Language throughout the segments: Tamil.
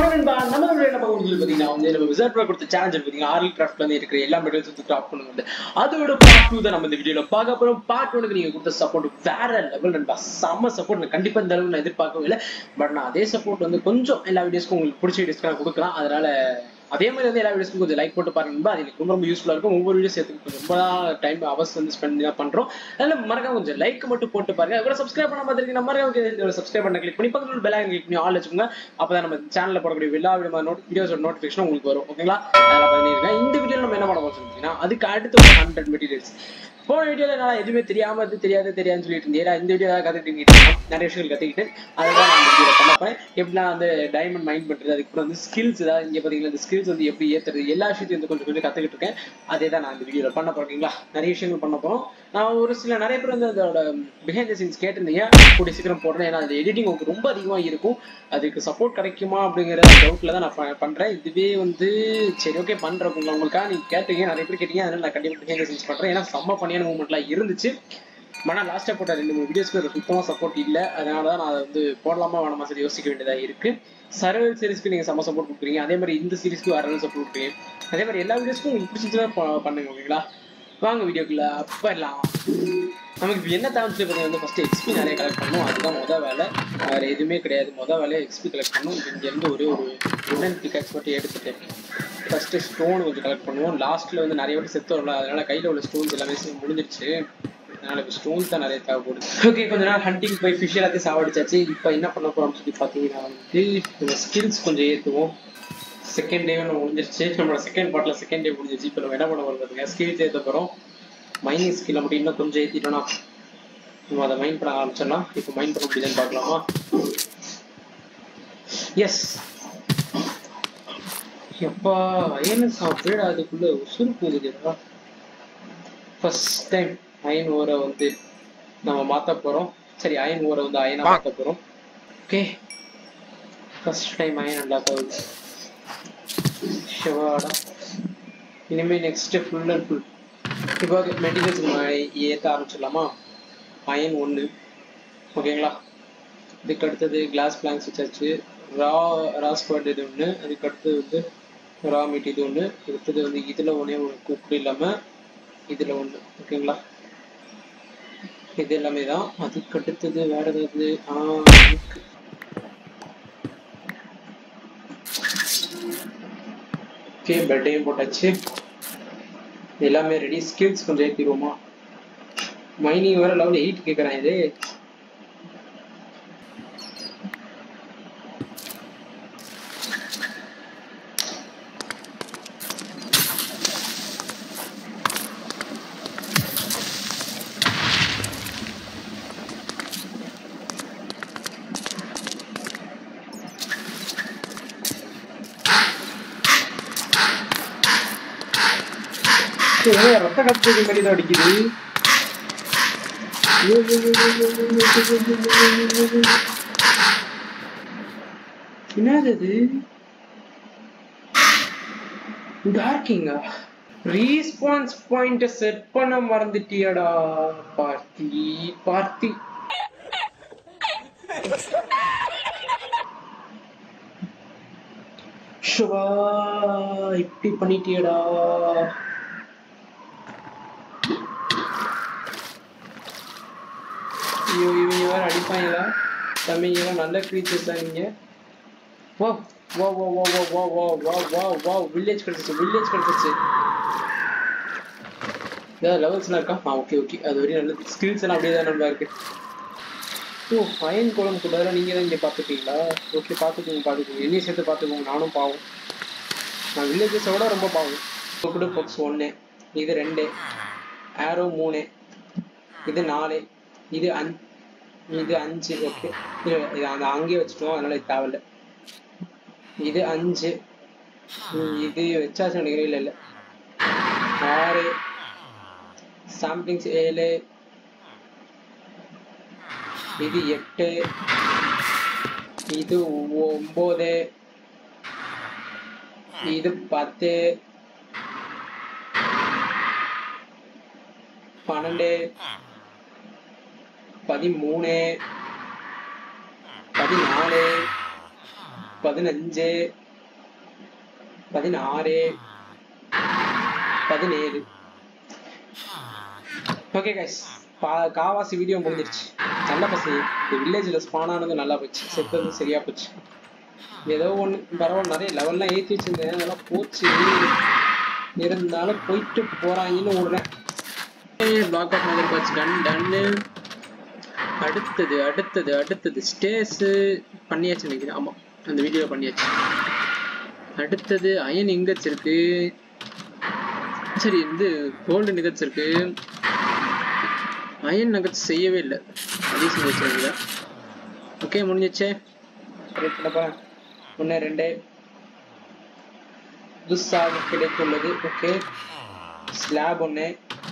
நண்பா நம்ம வீடியோ என்ன பார்க்க முடியுது பார்த்தீங்கன்னா வந்து நம்ம விசார்ட் கொடுத்த சேலஞ்ச் பார்த்தீங்கன்னா ஆர்ல் கிராஃப்ட்ல இருந்து இருக்கிற எல்லா மெட்டீரியல்ஸ் வந்து கிராஃப்ட் பண்ணுங்க அதோட பார்ட் டூ தான் நம்ம இந்த வீடியோல பார்க்க போறோம் பார்ட் ஒனுக்கு நீங்க கொடுத்த சப்போர்ட் வேற லெவல் நண்பா செம்ம சப்போர்ட் நான் கண்டிப்பா இந்த அளவுக்கு நான் எதிர்பார்க்கவே இல்லை பட் நான் அதே சப்போர்ட் வந்து கொஞ்சம் எல்லா வீடியோஸ்க்கும் உங்களுக்கு பிடிச்ச வீடியோஸ்க்கு நான் கொடுக்கலாம் அதனால அதே மாதிரி வந்து எல்லா வீடியோஸ்க்கும் கொஞ்சம் லைக் போட்டு பாருங்க நண்பா. அது எனக்கு ரொம்ப ரொம்ப யூஸ்ஃபுல்லா இருக்கும் ஒவ்வொரு வீடியோஸ் எடுத்து கொஞ்சம் ரொம்ப டைம் அவர்ஸ் வந்து ஸ்பெண்ட் தான் பண்றோம் அதனால மறக்காம கொஞ்சம் லைக் மட்டும் போட்டு பாருங்க அப்புறம் சப்ஸ்கிரைப் பண்ண பார்த்துருக்கீங்க மறக்காம சப்ஸ்கிரைப் பண்ண கிளிக் பண்ணி பக்கத்துல பெல் ஐக்கன் கிளிக் பண்ணி ஆல் வச்சுக்கோங்க அப்பதான் நம்ம சேனல்ல போடக்கூடிய எல்லா விதமான நோட் வீடியோஸோட நோட்டிஃபிகேஷன் உங்களுக்கு வரும் ஓகேங்களா அதெல்லாம் பண்ணிருக்கேன் இந்த வீடியோல நம்ம என்ன பண்ண போறோம் சொன்னீங்கன்னா அதுக்கு அடுத்து ஒரு ஹண்ட்ரட் மெட்டீரியல்ஸ் போன வீடியோல நான் எதுவுமே தெரியாம இது தெரியாது தெரியாதுன்னு சொல்லிட்டு இருந்தேன் ஏன்னா இந்த வீடியோ கத்துக்கிட்டு நிறைய விஷயங்கள் கத்துக்கிட்டு அதான் நான் இந்த வீடியோ பண்ண போறேன் எப்படிலாம் வந்து டைமண்ட் மைண்ட் பண்றது அதுக்கப்புறம் வந்து ஸ்கில்ஸ் ஏதாவது இங்க பாத்தீங்கன்னா இந்த ஸ்கில்ஸ் வந்து எப்படி ஏத்துறது எல்லா விஷயத்தையும் வந்து கொஞ்சம் கொஞ்சம் கத்துக்கிட்டு இருக்கேன் அதே தான் நான் இந்த வீடியோல பண்ண போறேன் ஓகேங்களா நிறைய விஷயங்கள் பண்ண போறோம் நான் ஒரு சில நிறைய பேர் வந்து அதோட பிஹைண்ட் த சீன்ஸ் கேட்டிருந்தீங்க கூடிய சீக்கிரம் போடுறேன் ஏன்னா அது எடிட்டிங் உங்களுக்கு ரொம்ப அதிகமா இருக்கும் அதுக்கு சப்போர்ட் கிடைக்குமா அப்படிங்கிற டவுட்ல தான் நான் ப- பண்றேன் இதுவே வந்து சரி ஓகே பண்றேன் உங்க- உங்களுக்காக நீங்க கேட்டீங்க நிறைய பேர் கேட்டீங்க அதனால நான் கண்டிப்பா பிஹைண்ட் த சீன்ஸ் பண்றேன் ஏன்னா செம்ம பண்ணியான மூமெண்ட்லாம் இருந்துச்சு ஆனால் லாஸ்ட்டாக போட்ட ரெண்டு மூணு வீடியோஸ்க்கு ஒரு சுத்தமாக சப்போர்ட் இல்லை அதனால தான் நான் அதை வந்து போடலாமா வேணாமா சரி யோசிக்க வேண்டியதாக இருக்கு சர்வல் சீரிஸ்க்கு நீங்கள் செம்ம சப்போர்ட் கொடுக்குறீங்க அதே மாதிரி இந்த சீரிஸ்க்கு வேற சப்போர்ட் கொடுக்குறீங்க அதே மாதிரி எல்லா வீடியோஸ்க்கும் உங்களுக்கு பிடிச்சிருந்தா பண்ணுங்க ஓகேங்களா வாங்க வீடியோக்குள்ள அப்போ எல்லாம் நமக்கு இப்போ என்ன தேவைன்னு பார்த்தீங்கன்னா வந்து ஃபஸ்ட்டு எக்ஸ்பி நிறைய கலெக்ட் பண்ணணும் அதுதான் மொதல் வேலை வேறு எதுவுமே கிடையாது மொதல் வேலையை எக்ஸ்பி கலெக்ட் பண்ணணும் இங்கேருந்து ஒரே ஒரு உடன் பிகாக்ஸ் மட்டும் எடுத்துட்டேன் ஃபஸ்ட்டு ஸ்டோன் கொஞ்சம் கலெக்ட் பண்ணுவோம் லாஸ்ட்டில் வந்து நிறைய வாட்டி செத்து வரல அதனால கையில் உள்ள ஸ்டோன்ஸ் எல்லாமே சே- முடிஞ்சிருச்சு அதனால இப்போ ஸ்டோன்ஸ் தான் நிறைய தேவைப்படுது ஓகே கொஞ்ச நாள் ஹண்டிங் போய் ஃபிஷ் எல்லாத்தையும் சாவடிச்சாச்சு இப்போ என்ன பண்ண போறோம்னு சொல்லி பார்த்தீங்கன்னா வந்து இந்த ஸ்கில்ஸ் கொஞ்சம் ஏற்றுவோம் செகண்ட் டே ஒன்று முடிஞ்சிருச்சு நம்மளோட செகண்ட் பார்ட்டில் செகண்ட் டே முடிஞ்சிருச்சு இப்போ நம்ம என்ன பண்ண போறோம் பாருங்க ஸ்கில்ஸ் ஏற்ற போகிறோம் மைனிங் ஸ்கில்லை மட்டும் இன்னும் கொஞ்சம் ஏற்றிட்டோம்னா நம்ம அதை மைண்ட் பண்ண ஆரம்பிச்சிடலாம் இப்போ மைண்ட் பண்ண முடியுதுன்னு பார்க்கலாமா எஸ் எப்பா அயன் சாப்பிடு அதுக்குள்ள உசுறு போகுதுடா ஃபர்ஸ்ட் டைம் அயன் ஓரை வந்து நம்ம மாத்த போறோம் சரி அயன் ஓரை வந்து அயனா மாத்த போறோம் ஓகே ஃபர்ஸ்ட் டைம் அயன் நல்லா போகுது ஷிவாடா இனிமே நெக்ஸ்ட் ஃபுல் அண்ட் ஃபுல் இப்போ மெட்டீரியல்ஸ் ஏற்ற ஆரம்பிச்சிடலாமா அயன் ஒன்று ஓகேங்களா இதுக்கு அடுத்தது கிளாஸ் பிளாங்க்ஸ் வச்சாச்சு ரா ரா ஸ்குவாட் இது ஒன்று அதுக்கு அடுத்தது வந்து ரா மீட் இது ஒன்று அடுத்தது வந்து இதில் ஒன்றே ஒரு குக்கு இல்லாமல் இதில் ஒன்று ஓகேங்களா இது எல்லாமே தான் அதுக்கு அடுத்தது வேற ஏதாவது ஆ இருக்கு. ஓகே பெட்டையும் போட்டாச்சு எல்லாமே ரெடி ஸ்கில்ஸ் கொஞ்சம் ஏற்றிடுவோமா மைனிங் வேற லெவல் எயிட் கேட்குறேன் இது ஏ, ரத்த கத்துக்கு மாதிரி தான் அடிக்குது ஐயோ, ஐயோ, ஐயோ, ஐயோ, ஐயோ, ஐயோ, ஐயோ, ஐயோ, ஐயோ, ஐயோ, ஐயோ. என்னது இது டார்க்கிங்கா ரீஸ்பான்ஸ் பாயிண்ட செட் பண்ண மறந்துட்டியாடா பார்த்தி பார்த்தி ஷுவா இப்படி பண்ணிட்டியடா ஐயோ இவங்க வேற அடிப்பாங்களா தம்பிங்க நல்ல creatures தான் நீங்க வா வா வா வா வா வா வா வா வா வா வில்லேஜ் கிடைச்சிச்சு வில்லேஜ் கிடைச்சிச்சு ஏதாவது லெவல்ஸ்லாம் இருக்கா ஆ ஓகே ஓகே அது வரையும் நல்ல ஸ்கில்ஸ் எல்லாம் அப்படியே தான் நல்லா இருக்கு ஓ ஃபைன் குளம் கூட நீங்க தான் இங்க பாத்துப்பீங்களா ஓகே பாத்துக்கோங்க பாத்துக்கோங்க என்னையும் சேர்த்து பாத்துக்கோங்க நானும் பாவம் நான் வில்லேஜஸை விட ரொம்ப பாவம் கூட பாக்ஸ் ஒன்று இது ரெண்டு ஆரோ மூணு இது நாலு இது அஞ்சு இது அஞ்சு ஓகே இது அந்த அங்கேயே வச்சுட்டோம் அதனால இது தேவையில்ல இது அஞ்சு ம், இது வச்சாச்சு நினைக்கிறேன் இல்லை இல்லை ஆறு சாம்பிளிங்ஸ் ஏழு இது எட்டு இது ஒன்பது இது பத்து பன்னெண்டு பதிமூணு பதினாலு பதினஞ்சு பதினாறு பதினேழு ஓகே கைஸ் காவாசி வீடியோ முடிஞ்சிருச்சு நல்ல பசி இந்த வில்லேஜில் ஸ்பான் ஆனது நல்லா போச்சு செத்தது சரியா போச்சு ஏதோ ஒன்று பரவாயில்ல நிறைய லெவல்லாம் ஏற்றி வச்சிருந்தேன் அதெல்லாம் போச்சு இருந்தாலும் போயிட்டு போறாங்கன்னு விடுறேன் block of mother patch done டன்னு அடுத்தது அடுத்தது அடுத்தது ஸ்டேஸு பண்ணியாச்சு நினைக்கிறேன் ஆமாம் அந்த வீடியோ பண்ணியாச்சு அடுத்தது அயன் இங்கட்ஸ் இருக்கு சரி வந்து கோல்டு நிகட்ஸ் இருக்கு அயன் நகட்ஸ் செய்யவே இல்லை அதையும் செஞ்சு வச்சிருக்கீங்க ஓகே முடிஞ்சிச்சே போகிறேன் ஒன்று ரெண்டு புதுசாக கிடைத்துள்ளது ஓகே ஸ்லாப் ஒன்று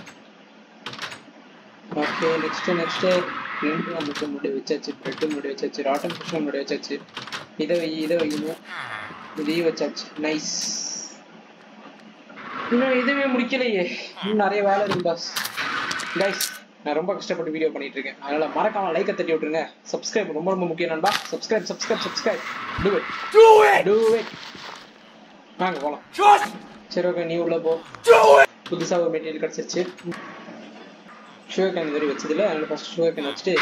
ஓகே நெக்ஸ்ட் நெக்ஸ்ட் ரெண்டு நமக்கு முடி வச்சாச்சு பிரெட்டு முடி வச்சாச்சு ராட்டன் ஃபிஷ் முடி வச்சாச்சு இதை வை இதை வைக்கணும் இதையும் வச்சாச்சு நைஸ் இன்னும் எதுவுமே முடிக்கலையே இன்னும் நிறைய வேலை இருக்கு பாஸ் கைஸ் நான் ரொம்ப கஷ்டப்பட்டு வீடியோ பண்ணிட்டு இருக்கேன் அதனால மறக்காம லைக்கை தட்டி விட்டுருங்க சப்ஸ்கிரைப் ரொம்ப ரொம்ப முக்கியம் நண்பா subscribe subscribe subscribe do it Do it! Do it வாங்க போலாம் Just சரி ஓகே நீ உள்ள போ do it! புதுசா ஒரு மெட்டீரியல் கிடைச்சிருச்சு ஷுகர் கேன் மாதிரி வச்சதுல அதனால ஃபர்ஸ்ட் ஷுகர் கேன் வச்சுட்டு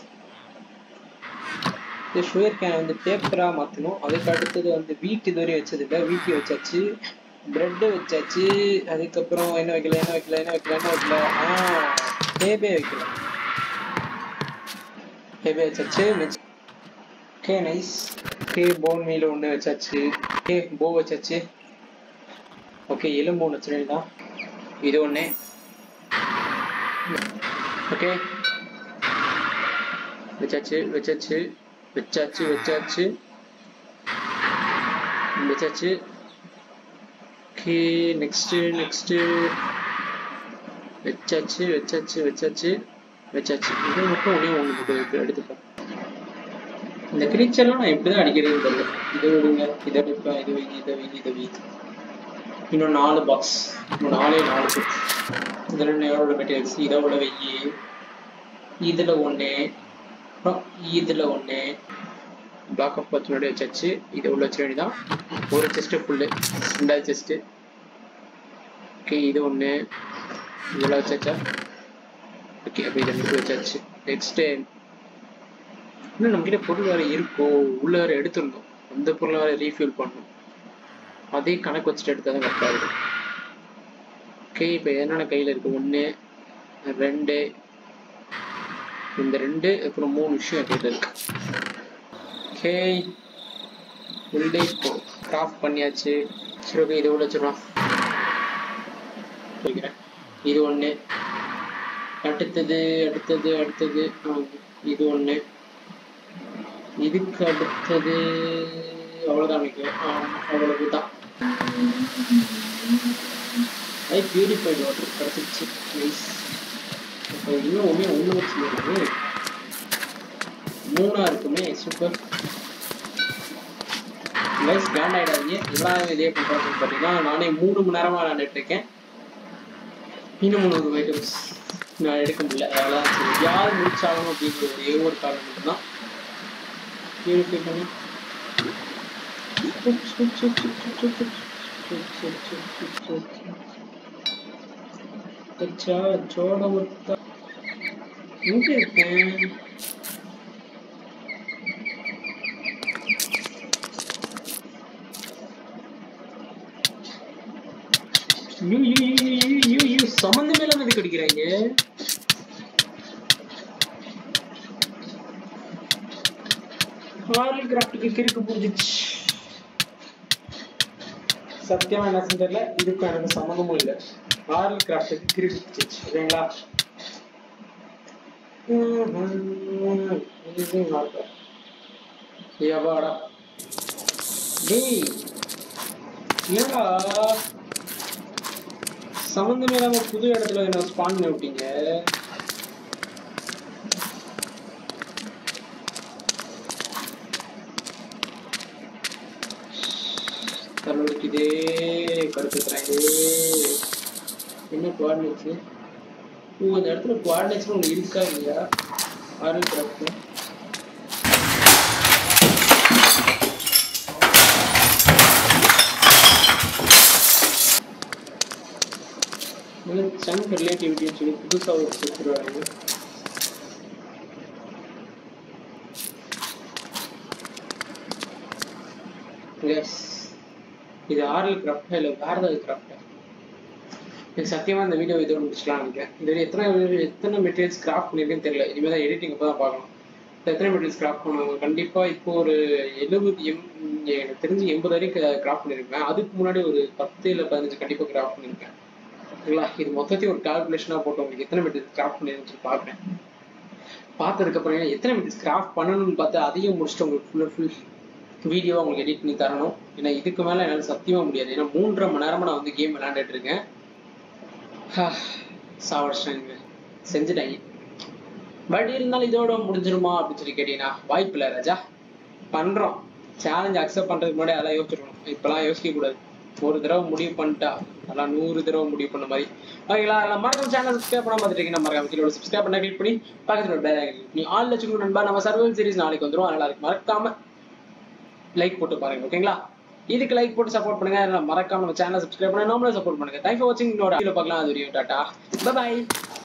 இந்த ஷுகர் கேன் வந்து பேப்பரா மாத்தணும் அதுக்கு அடுத்தது வந்து வீட் இது வரையும் வச்சது இல்லை வீட்டி வச்சாச்சு பிரெட் வச்சாச்சு அதுக்கப்புறம் என்ன வைக்கல என்ன வைக்கல என்ன வைக்கல என்ன வைக்கல ஆ டேபே வைக்கல டேபே வச்சாச்சு okay nice okay bone meal ஒன்று வச்சாச்சு ஓகே போ வச்சாச்சு ஓகே எலும்பு ஒன்று வச்சுருந்தா இது ஒன்று ஓகே வச்சாச்சு வச்சாச்சு வச்சாச்சு வச்சாச்சு வச்சாச்சு ஓகே நெக்ஸ்ட்டு நெக்ஸ்ட்டு வச்சாச்சு வச்சாச்சு வச்சாச்சு வச்சாச்சு இது மட்டும் ஒன்றே ஒன்று போட்டு எடுத்துப்போம் இந்த கிரீச்சர்லாம் நான் எப்படி தான் அடிக்கிறது தெரியல இதை விடுங்க இதை வைப்பேன் இதை வைங்க இதை வைங்க இதை வைங்க இன்னும் நாலு பாக்ஸ் இன்னும் நாலே நாலு பாக்ஸ் இதில் எவ்வளோ மெட்டீரியல்ஸ் இதை விட வெயி இதில் ஒன்று அப்புறம் இதில் ஒன்று பிளாக் ஆஃப் பத்து முன்னாடி வச்சாச்சு இதை உள்ள வச்ச வேண்டியதான் ஒரு செஸ்ட்டு ஃபுல்லு ரெண்டாவது செஸ்ட்டு ஓகே இது ஒன்று இதெல்லாம் வச்சாச்சா ஓகே அப்போ இதை மட்டும் வச்சாச்சு நெக்ஸ்ட்டு இன்னும் நம்மகிட்ட பொருள் வேறு இருக்கோ உள்ள வேறு எடுத்துருந்தோம் அந்த பொருளை வேறு ரீஃபில் பண்ணணும் அதே கணக்கு வச்சுட்டு எடுத்தால் தான் கரெக்டாக இருக்கும் ஓகே இப்போ என்னென்ன கையில் இருக்கு ஒன்று ரெண்டு இந்த ரெண்டு அப்புறம் மூணு விஷயம் என் கையில் இருக்கு ஓகே உள்ளே இப்போ கிராஃப்ட் பண்ணியாச்சு சரி ஓகே இது உள்ள வச்சிடலாம் வைக்கிறேன் இது ஒன்று அடுத்தது அடுத்தது அடுத்தது ஆ, இது ஒன்று இதுக்கு அடுத்தது அவ்வளோதான் நினைக்கிறேன் ஆமாம் அவ்வளவுதான் ஐ பியூரிஃபைடு வாட்டர் கிடச்சிருச்சு நைஸ் இப்போ இன்னும் ஒன்றே ஒன்று வச்சுருக்காங்க மூணா இருக்குமே சூப்பர் லைஸ் கிராண்ட் ஆகிடாதீங்க எல்லாரும் இதே பண்ணுறாங்க பார்த்தீங்கன்னா நானே மூணு மணி நேரமாக விளையாண்டுட்டு இருக்கேன் இன்னும் மூணு ஐட்டம்ஸ் நான் எடுக்க முடியல அதெல்லாம் சரி யார் முடிச்சாலும் அப்படிங்கிற ஒரே ஒரு காரணம் மட்டும்தான் பியூரிஃபை பண்ணி अच्छा छोड़ मुत्ता எங்க இருக்கேன் you you you you you you you சம்மந்தமே இல்லாம எதுக்கு அடிக்கிறாங்க ஆர்ல் கிராஃப்ட்டுக்கு கிறுக்கு புரிஞ்சிச்சு சத்தியமா என்ன செஞ்சல இதுக்கும் எனக்கு சம்மந்தமும் இல்லை ஆர்ல் கிராஃப்ட்டுக்கு கிறுக்கு பிடிச்சிச்சு ஓகேங்களா ஏவாடா டேய் ஏடா சம்மந்தமே இல்லாம புது இடத்துல என்ன ஸ்பான் பண்ணி விட்டீங்க தலைவலிக்குதே கருத்துக்கிறாங்க என்ன குவாடினேட்ஸ் ஓ அந்த இடத்துல குவாடினேட்ஸ் உங்களுக்கு இருக்கா இல்லையா ஆர்வல் கிராஃப்ட் சங்க் ரிலேட்டிவிட்டின்னு சொல்லி புதுசாக ஒரு கொடுத்துருவாங்க எஸ் இது ஆர்எல் கிராஃப்டா இல்லை வேற ஏதாவது கிராஃப்டா எனக்கு சத்தியமா இந்த வீடியோ இதோட முடிச்சுக்கலாம் நினைக்கிறேன் இதுவரை எத்தனை எத்தனை மெட்டீரியல்ஸ் கிராஃப்ட் பண்ணிருக்கேன்னு தெரியல இனிமேல் தான் எடிட்டிங் அப்போ தான் பார்க்கணும் எத்தனை மெட்டீரியல்ஸ் கிராஃப்ட் பண்ணுவாங்க கண்டிப்பா இப்போ ஒரு எழுபது எம் எனக்கு தெரிஞ்சு எண்பது வரைக்கும் கிராஃப்ட் பண்ணியிருப்பேன் அதுக்கு முன்னாடி ஒரு பத்து இல்லை பதினஞ்சு கண்டிப்பா கிராஃப்ட் பண்ணியிருப்பேன் ஓகேங்களா இது மொத்தத்தையும் ஒரு கால்குலேஷனாக போட்டு உங்களுக்கு எத்தனை மெட்டீரியல்ஸ் கிராஃப்ட் பண்ணிருந்துச்சு சொல்லி பார்க்குறேன் பார்த்ததுக்கப்புறம் எத்தனை மெட்டீரியல்ஸ் கிராஃப்ட் பண்ணணும்னு பார்த்து அதையும் முடிச்சுட்டு உங்களுக்கு ஃபுல் ஃபுல் வீடியோ உங்களுக்கு எடிட் பண்ணி தரணும் ஏன்னா இதுக்கு மேலே என்னால் சத்தியமாக முடியாது ஏன்னா மூன்றரை மணி நேரமா நான் வந்து கேம் விளையாண்டுட்டு இருக்கேன் சாவடிச்சிட்டாங்க செஞ்சுட்டாங்க பட் இருந்தாலும் இதோட முடிஞ்சிருமா அப்படின்னு சொல்லி கேட்டீங்கன்னா வாய்ப்பு இல்லை ராஜா பண்றோம் சேலஞ்ச் அக்செப்ட் பண்றதுக்கு முன்னாடி அதெல்லாம் யோசிச்சிருக்கணும் இப்பெல்லாம் யோசிக்க கூடாது ஒரு தடவை முடிவு பண்ணிட்டா அதெல்லாம் நூறு தடவை முடிவு பண்ண மாதிரி ஓகேங்களா அதெல்லாம் மறக்காம சேனல் சப்ஸ்கிரைப் பண்ணாம பார்த்துட்டு நம்ம மறக்காம கீழே சப்ஸ்கிரைப் பண்ண கிளிக் பண்ணி பக்கத்துல ஒரு பேர் நீ ஆல் லட்சம் நண்பா நம்ம சர்வல் சீரிஸ் நாளைக்கு வந்துரும் அதனால அதுக்கு மறக்காம லைக் போட்டு பாருங்க ஓகேங்களா இதுக்கு லைக் போட்டு சப்போர்ட் பண்ணுங்க அதனால மறக்காம நம்ம சேனலை சப்ஸ்கிரைப் பண்ணி நாமளும் சப்போர்ட் பண்ணுங்க தேங்க்ஸ் ஃபார் வாட்சிங் இன்னொரு வீடியோ பார்க்கலாம் அது வரையும் டாட்டா பை